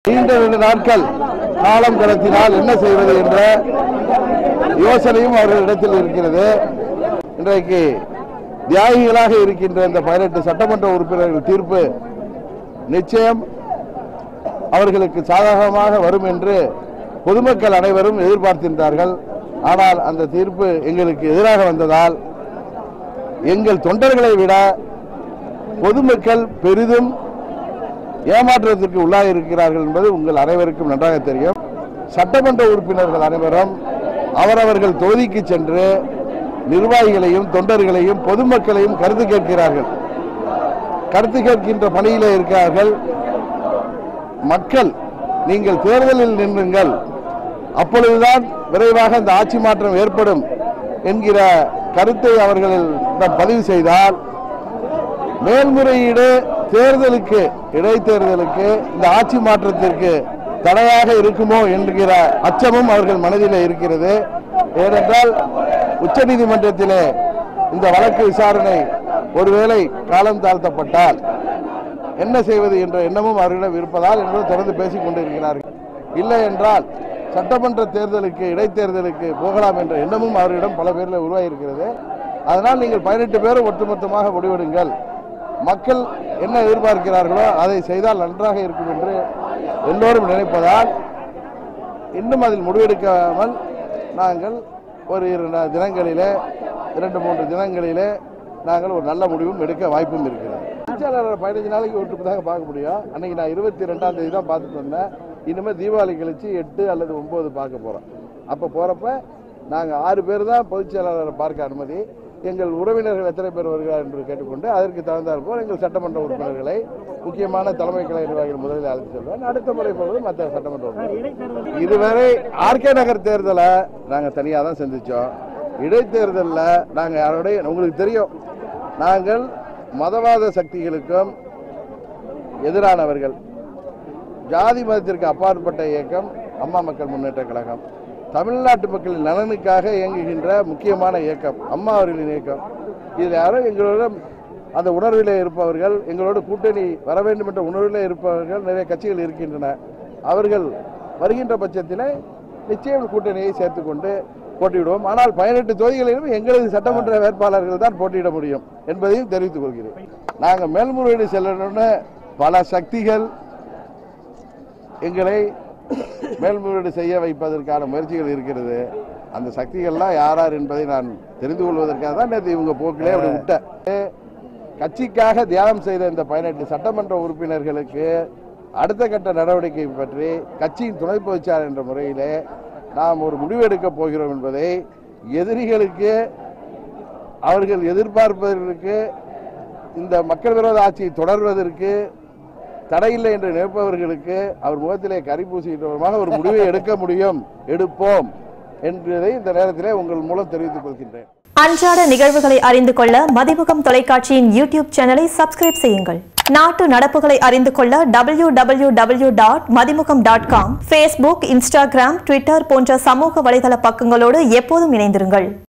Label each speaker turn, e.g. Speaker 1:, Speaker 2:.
Speaker 1: நீண்ட ரெண்டு நாட்கள் காலம் கடத்தினால் என்ன செய்வது என்ற யோசனையும் அவர்களிடத்தில் இருக்கிறது இன்றைக்கு தியாகிகளாக இருக்கின்ற இந்த பதினெட்டு சட்டமன்ற உறுப்பினர்கள் தீர்ப்பு நிச்சயம் அவர்களுக்கு சாதகமாக வரும் என்று பொதுமக்கள் அனைவரும் எதிர்பார்த்திருந்தார்கள் ஆனால் அந்த தீர்ப்பு எங்களுக்கு எதிராக வந்ததால் எங்கள் தொண்டர்களை விட பொதுமக்கள் பெரிதும் ஏமாற்றத்திற்கு உள்ளாகி இருக்கிறார்கள் என்பது உங்கள் அனைவருக்கும் நன்றாக தெரியும் சட்டமன்ற உறுப்பினர்கள் அனைவரும் அவரவர்கள் தொகுதிக்கு சென்று நிர்வாகிகளையும் தொண்டர்களையும் பொதுமக்களையும் கருத்து கேட்கிறார்கள் கருத்து கேட்கின்ற பணியிலே இருக்கிறார்கள் மக்கள் நீங்கள் தேர்தலில் நின்றுங்கள் அப்பொழுதுதான் விரைவாக இந்த ஆட்சி மாற்றம் ஏற்படும் என்கிற கருத்தை அவர்கள் பதிவு செய்தால் மேல்முறையீடு தேர்தலுக்கு இடைத்தேர்தலுக்கு இந்த ஆட்சி மாற்றத்திற்கு தடையாக இருக்குமோ என்கிற அச்சமும் அவர்கள் மனதிலே இருக்கிறது ஏனென்றால் உச்சநீதிமன்றத்திலே இந்த வழக்கு விசாரணை ஒருவேளை காலம் தாழ்த்தப்பட்டால் என்ன செய்வது என்ற எண்ணமும் அவர்களிடம் இருப்பதால் என்பது தொடர்ந்து பேசிக் கொண்டிருக்கிறார்கள் இல்லை என்றால் சட்டமன்ற தேர்தலுக்கு இடைத்தேர்தலுக்கு போகலாம் என்ற எண்ணமும் அவர்களிடம் பல பேரில் உருவாகியிருக்கிறது அதனால் நீங்கள் பதினெட்டு பேரும் ஒட்டுமொத்தமாக முடிவெடுங்கள் மக்கள் என்ன எதிர்பார்க்கிறார்களோ அதை செய்தால் நன்றாக இருக்கும் என்று எல்லோரும் நினைப்பதால் இன்னும் அதில் முடிவெடுக்காமல் நாங்கள் ஒரு இரண்டு தினங்களிலே இரண்டு மூன்று தினங்களிலே நாங்கள் ஒரு நல்ல முடிவும் எடுக்க வாய்ப்பும் இருக்கிறது பேச்சாளர் பதினஞ்சு நாளைக்கு ஒட்டு தாங்க பார்க்க முடியும் அன்னைக்கு நான் இருபத்தி ரெண்டாம் தேதி தான் பார்த்துட்டு வந்தேன் இனிமேல் தீபாவளி கழிச்சு எட்டு அல்லது ஒன்பது பார்க்க போகிறோம் அப்போ போகிறப்ப நாங்கள் ஆறு பேர் தான் பொதுச் செயலாளரை பார்க்க அனுமதி எங்கள் உறவினர்கள் எத்தனை பேர் வருகிறார் என்று கேட்டுக்கொண்டு அதற்கு தகுந்தாற் போல் எங்கள் சட்டமன்ற உறுப்பினர்களை முக்கியமான தலைமை கலை நிர்வாகிகள் முதலில் அழைத்து செல்வேன் அடுத்த முறை பொழுது மற்ற சட்டமன்ற உறுப்பினர்கள் இதுவரை ஆர்கே நகர் தேர்தலை நாங்கள் தனியாக தான் சந்தித்தோம் இடைத்தேர்தலில் நாங்கள் யாரோடைய உங்களுக்கு தெரியும் நாங்கள் மதவாத சக்திகளுக்கும் எதிரானவர்கள் ஜாதி மதத்திற்கு அப்பாற்பட்ட இயக்கம் அம்மா மக்கள் முன்னேற்ற கழகம் தமிழ்நாட்டு மக்களின் நலனுக்காக இயங்குகின்ற முக்கியமான இயக்கம் அம்மா அவர்களின் இயக்கம் இதில் யாரும் எங்களோட அந்த உணர்விலே இருப்பவர்கள் எங்களோட கூட்டணி வர வேண்டும் என்ற உணர்விலே இருப்பவர்கள் நிறைய கட்சிகள் இருக்கின்றன அவர்கள் வருகின்ற பட்சத்தில் நிச்சயம் கூட்டணியை சேர்த்துக்கொண்டு போட்டியிடுவோம் ஆனால் பதினெட்டு தொகுதிகளிலும் எங்களது சட்டமன்ற வேட்பாளர்கள் தான் போட்டியிட முடியும் என்பதையும் தெரிவித்துக் கொள்கிறேன் நாங்கள் மேல்முறையீடு செல்லணும்னு பல சக்திகள் எங்களை மேல்முறையீடு செய்ய வைப்பதற்கான முயற்சிகள் இருக்கிறது அந்த சக்திகள்லாம் யார் யார் என்பதை நான் தெரிந்து கொள்வதற்காக தான் நேற்று இவங்க போக்கிலே அப்படி விட்டேன் கட்சிக்காக தியாகம் செய்த இந்த பதினெட்டு சட்டமன்ற உறுப்பினர்களுக்கு அடுத்த கட்ட நடவடிக்கை பற்றி கட்சியின் துணை பொதுச்சாளர் என்ற முறையிலே நாம் ஒரு முடிவு எடுக்கப் போகிறோம் என்பதை எதிரிகளுக்கு அவர்கள் எதிர்பார்ப்பதற்கு இந்த மக்கள் விரோத ஆட்சியை தொடர்வதற்கு தடையில்லை என்று நினைப்பவர்களுக்கு அவர் முகத்திலே கரி பூசுகின்றவருமாக ஒரு முடிவை எடுக்க முடியும் எடுப்போம் என்பதை இந்த நேரத்திலே உங்கள் மூலம் தெரிவித்துக் கொள்கின்றேன்
Speaker 2: அன்றாட நிகழ்வுகளை அறிந்து கொள்ள மதிமுகம் தொலைக்காட்சியின் யூடியூப் சேனலை சப்ஸ்கிரைப் செய்யுங்கள் நாட்டு நடப்புகளை அறிந்து கொள்ள W W W dot Mathimugam dot com Facebook Instagram Twitter போன்ற சமூக வலைதள பக்கங்களோடு எப்போதும் இணைந்திருங்கள்